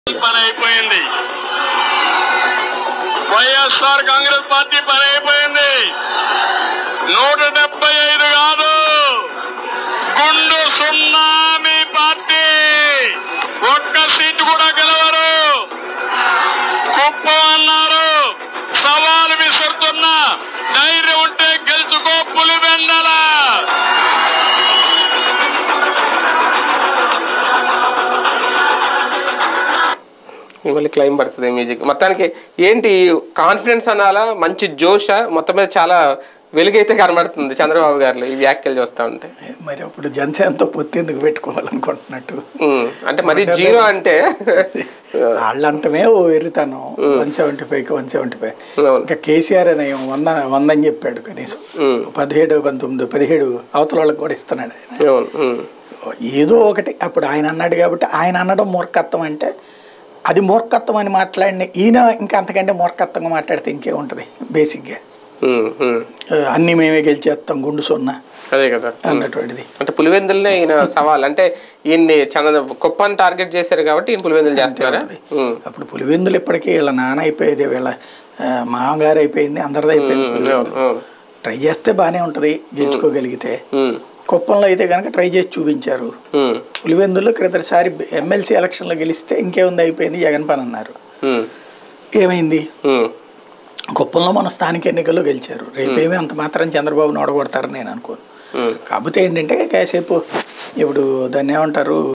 పని అయిపోయింది వైఎస్ఆర్ కాంగ్రెస్ పార్టీ పని అయిపోయింది నూట డెబ్బై ఐదు కాదు గుండు సున్నా మీ పార్టీ ఒక్క సీటు కూడా గెలవరు కుప్పం అన్నారు సవాలు విసురుతున్నా ధైర్యం ఉంటే గెలుచుకో పులివెందల మళ్ళీ క్లైమ్ పడుతుంది మ్యూజిక్ మొత్తానికి ఏంటి కాన్ఫిడెన్స్ అనాలా మంచి జోష మొత్తం మీద చాలా వెలుగైతే కనబడుతుంది చంద్రబాబు గారు ఈ వ్యాఖ్యలు చూస్తూ ఉంటే మరి అప్పుడు జనసేనతో పొత్తు ఎందుకు పెట్టుకోవాలనుకుంటున్నట్టు ఉమ్, అంటే మరి జీరో అంటే వాళ్ళంటమే ఓ వెర్రితనం వన్ సెవెంటీ ఫైవ్కి వన్ సెవెంటీ ఫైవ్ అవును. ఇంకా కేసీఆర్ అనే వంద వంద అని చెప్పాడు కనీసం ఉమ్, పదిహేడు పంతొమ్మిది పదిహేడు అవతల వాళ్ళకి కూడా ఇస్తున్నాడు ఆయన అవును ఉమ్, ఏదో ఒకటి అప్పుడు ఆయన అన్నాడు కాబట్టి ఆయన అనడం మూర్ఖత్వం అంటే అది మూర్ఖత్వం అని మాట్లాడిన ఈయన ఇంకా అంతకంటే మూర్ఖత్వంగా మాట్లాడితే ఇంకే ఉంటుంది బేసిక్గా ఉమ్, ఉమ్. ఆ, అన్నీ మేమే గెలిచేస్తాం గుండు సున్నా అదే కదా అన్నటువంటిది అంటే పులివెందులనే ఈయన సవాల్ అంటే ఈయన్ని చంద్ర కుప్పని టార్గెట్ చేశారు కాబట్టి ఈయన పులివెందులు చేస్తున్నారా ఉమ్, అప్పుడు పులివెందులు ఇప్పటికీ వీళ్ళ నాన్న అయిపోయేది వీళ్ళ ఆ, మామగారు అయిపోయింది అందరిది అయిపోయింది ఉమ్, అవును, అవును. ట్రై చేస్తే బాగానే ఉంటుంది గెలుచుకోగలిగితే ఉమ్, కుప్పంలో అయితే కనుక ట్రై చేసి చూపించారు ఉమ్, పులివెందుల్లో క్రితసారి ఎమ్మెల్సీ ఎలక్షన్లో గెలిస్తే ఇంకేముంది అయిపోయింది జగన్ పని అన్నారు ఉమ్, ఏమైంది ఉమ్, కుప్పంలో మన స్థానిక ఎన్నికల్లో గెలిచారు రేపేమీ అంత మాత్రం చంద్రబాబును ఓడగొడతారని నేను అనుకోను ఉమ్. కాకపోతే ఏంటంటే కాసేపు ఇప్పుడు దాన్ని ఏమంటారు